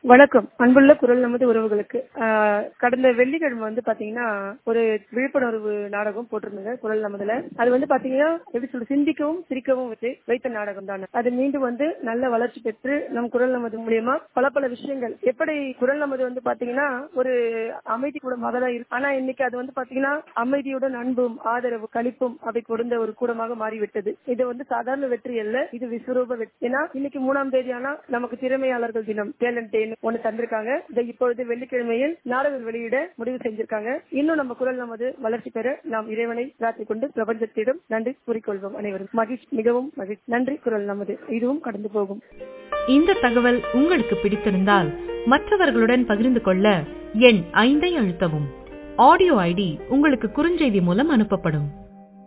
வணக்கம் அன்புள்ள குரல் நமது உறவுகளுக்கு ஆஹ் கடந்த வெள்ளிக்கிழமை வந்து பாத்தீங்கன்னா ஒரு விழிப்புணர்வு நாடகம் போட்டிருந்தாங்க குரல் நமதுல அது வந்து பாத்தீங்கன்னா எப்படி சொல்ற சிந்திக்கவும் சிரிக்கவும் வச்சு வைத்த நாடகம் தானே அது மீண்டும் வந்து நல்ல வளர்ச்சி பெற்று நம் குரல் நமது மூலியமா பல பல விஷயங்கள் எப்படி குரல் நமது வந்து பாத்தீங்கன்னா ஒரு அமைதி கூடமாக தான் இருக்கு ஆனா இன்னைக்கு அது வந்து பாத்தீங்கன்னா அமைதியுடன் அன்பும் ஆதரவு கழிப்பும் அப்படி கொடுந்த ஒரு கூடமாக மாறிவிட்டது இது வந்து சாதாரண வெற்றி அல்ல இது விஸ்வரூப வெற்றி ஏன்னா இன்னைக்கு மூணாம் தேதி ஆனா நமக்கு திறமையாளர்கள் தினம் டேலண்ட் டே ஒண்ணு தந்திருக்காங்க இதை இப்பொழுது வெள்ளிக்கிழமையில் நாடகம் வெளியிட முடிவு செஞ்சிருக்காங்க இன்னும் நம்ம குரல் நமது வளர்ச்சி பெற நாம் இறைவனை பிரார்த்திக் கொண்டு பிரபஞ்சத்திடம் நன்றி கூறிக்கொள்வோம் அனைவரும் மகிழ்ச்சி மிகவும் மகிழ்ச்சி நன்றி குரல் நமது இதுவும் கடந்து போகும் இந்த தகவல் உங்களுக்கு பிடித்திருந்தால் மற்றவர்களுடன் பகிர்ந்து கொள்ள எண் ஐந்தை அழுத்தவும் ஆடியோ ஐடி உங்களுக்கு குறுஞ்செய்தி மூலம் அனுப்பப்படும்